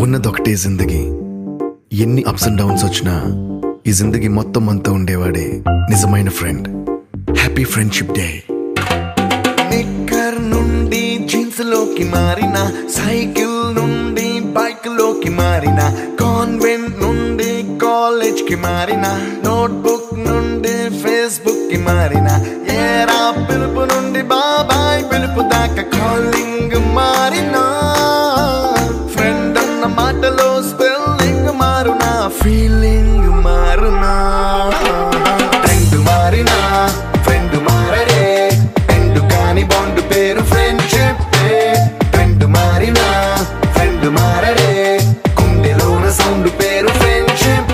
ఉన్నదొకటే జిందగీ ఎన్ని ups and downs వచ్చినా ఈ జిందగీ మొత్తం అంతా ఉండేవాడే నిజమైన friend happy friendship day knicker నుండి జీన్స్ లోకి మారిన సైకిల్ నుండి బైక్ లోకి మారిన కాన్వెంట్ నుండి కాలేజ్ కి మారిన నోట్బుక్ నుండి ఫేస్బుక్ కి మారిన ఏరా పిలుపు నుండి బాబాయ్ పిలుపు దాకా కాలింగ్ మారినా ఫ్రెండ్ అన్న మాటలో స్పెల్లింగ్ మారునా ఫీలింగ్ మారునా ట్రెండ్ మారినా ఫ్రెండ్ మారడే ఎండు కాని బాండ్ పేరు ఫ్రెండ్షిప్ ట్రెండ్ మారినా ఫ్రెండ్ మారడే కుండెలోన సౌండ్ పేరు ఫ్రెండ్షిప్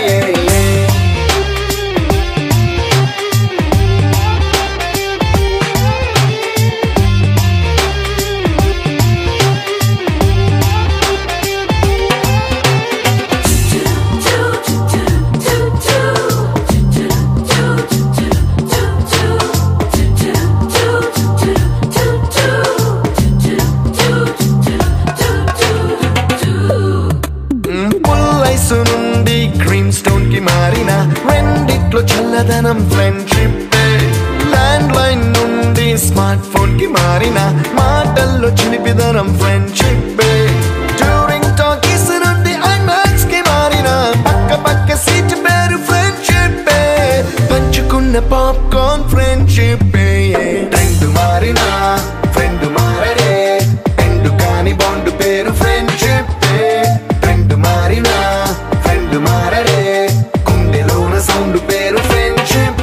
పుల్లైసు నుండి క్రీమ్ స్టోన్ కి మారిన రెండిట్లో చల్లదనం ఫ్రెండ్షిప్ ల్యాండ్ లైన్ నుండి స్మార్ట్ ఫోన్ కి మారిన మాటల్లో చిలిపిదనం ఫ్రెండ్షిప్ డ్యూరింగ్ టాకీస్ నుండి ఐమాక్స్ కి మారిన పక్క పక్క సీట్ పేరు ఫ్రెండ్షిప్ పంచుకున్న పాప్కార్న్ ఫ్రెండ్షిప్ ట్రెండ్ మారిన ఫ్రెండ్ మారడే ఎండు కాని బాండ్ పేరు ఫ్రెండ్షిప్ ఫ్రెండ్ మారిన ఫ్రెండ్ మారడే కుండెలోన సౌండ్ పేరు ఫ్రెండ్షిప్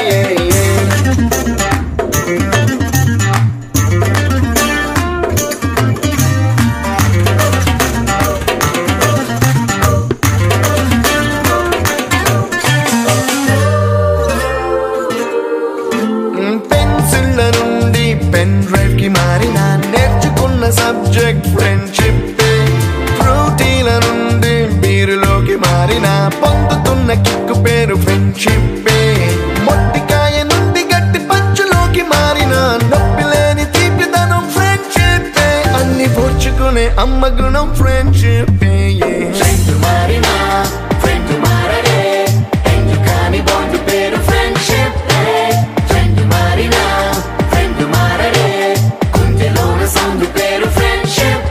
పెన్సిళ్ళ నుండి పెన్ డ్రైవ్ కి మారిన నేర్చుకున్న సబ్జెక్ట్ ఫ్రెండ్షిప్ ఫ్రూటీల నుండి బీరులోకి మారిన పొందుతున్న కిక్కు పేరు ఫ్రెండ్షిప్ మొట్టికాయ నుండి గట్టి పంచులోకి మారిన నొప్పి లేని తీపిదనం ఫ్రెండ్షిప్ అన్ని పోర్చుకునే అమ్మ గుణం ఫ్రెండ్షిప్ ఫ్రెండ్ మారిన ఫ్రెండ్ మారడే ఎందు కాని బాండ్ పేరు ఫ్రెండ్షిప్ ఫ్రెండ్ మారిన ఫ్రెండ్ మారడే కుండెలోన సౌండ్ పేరు ఫ్రెండ్షిప్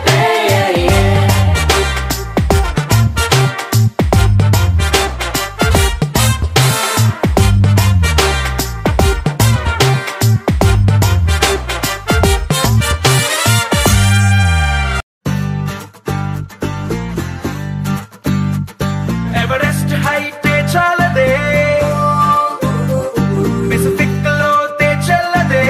ఎవరెస్ట్ హైటే చాలదే పెసిఫిక్ లోతే చెల్లదే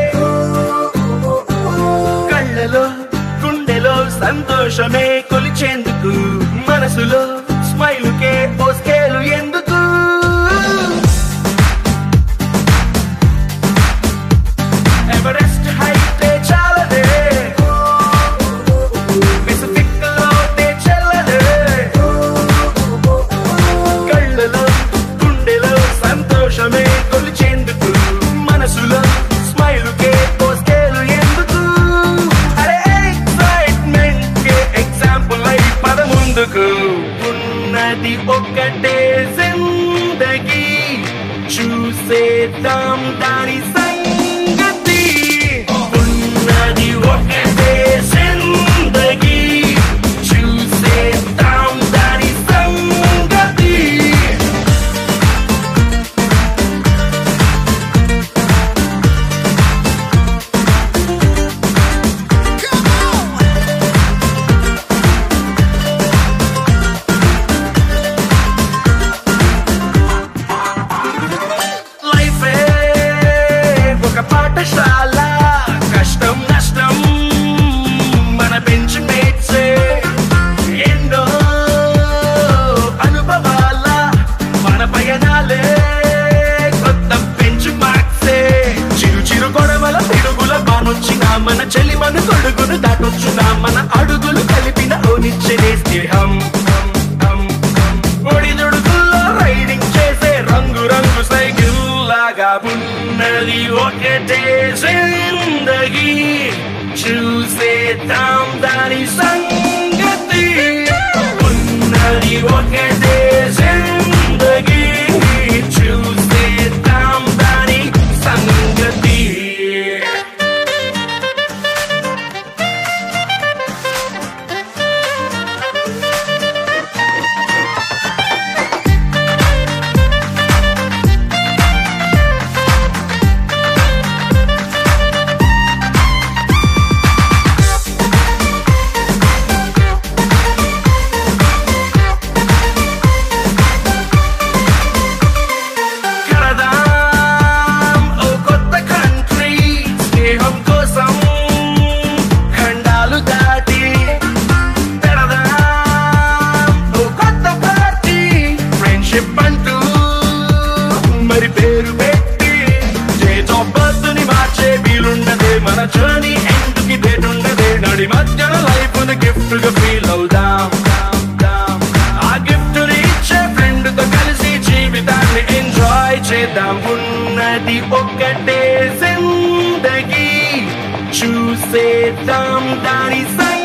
కళ్ళలో గుండెలో సంతోషమే కొలిచేందుకు మనసులో స్మైలుకే ఓ స్కేలు ఎందుకు ఎవరెస్ట్ హైటే చాలదే పెసిఫిక్ లోతే చెల్లదే కళ్ళలో గుండెలో సంతోషమే కొలిచేందుకు మనసులో స్మైలుకే పోస్కేలు ఎందుకు అరే ఎక్సైట్మెంట్ కే ఎగ్జాంపుల్ అయి పద ముందుకు ఉన్నది ఒక్కటే జిందగీ చూసేద్దాం దాని సంగతి ఉన్నది ఒకటే జిందగీ చూసేద్దాం దాని సంగతి లైఫే ఒక పాఠశాల కష్టం నష్టం మన బెంచ్ మేట్సే ఎన్నో అనుభవాల మన పయనాలే కొత్త బెంచ్ మార్క్సే చిరు చిరు గొడవల పిడుగుల బానొచ్చిన మన చెలి మన తొడుగును దాటొచ్చున మన అడుగులు కలిపిన ఓనిచ్చే స్నేహం ఒడిదుడుకుల్లో రైడింగ్ చేసే రంగు రంగు సైకిల్ లాగా ఉన్నది ఒకటే జిందగీ చూసేద్దాం దాని సంగతి ఒకటే జిందగీ చూసేద్దాం దాని సంగతి కడదాం ఓ కొత్త కంట్రీ స్నేహం కోసం ఖండాలు దాటి పెడదాం ఓ కొత్త పార్టీ ఫ్రెండ్షిప్ అంటూ మరి పేరు పెట్టి డేట్ ఆఫ్ బర్త్ ని మార్చే వీలుండదే మన జర్నీ ఎండ్ కి డేట్ ఉండదే నడి మధ్యన లైఫ్ ని గిఫ్ట్ గా ఫీల్ అవుదాం ఆ గిఫ్ట్ ని ఇచ్చే ఫ్రెండ్ తో కలిసి జీవితాన్ని ఎంజాయ్ చేద్దాం ఉన్నది ఒక్కటే జిందగీ చూసేద్దాం దాని సంగతి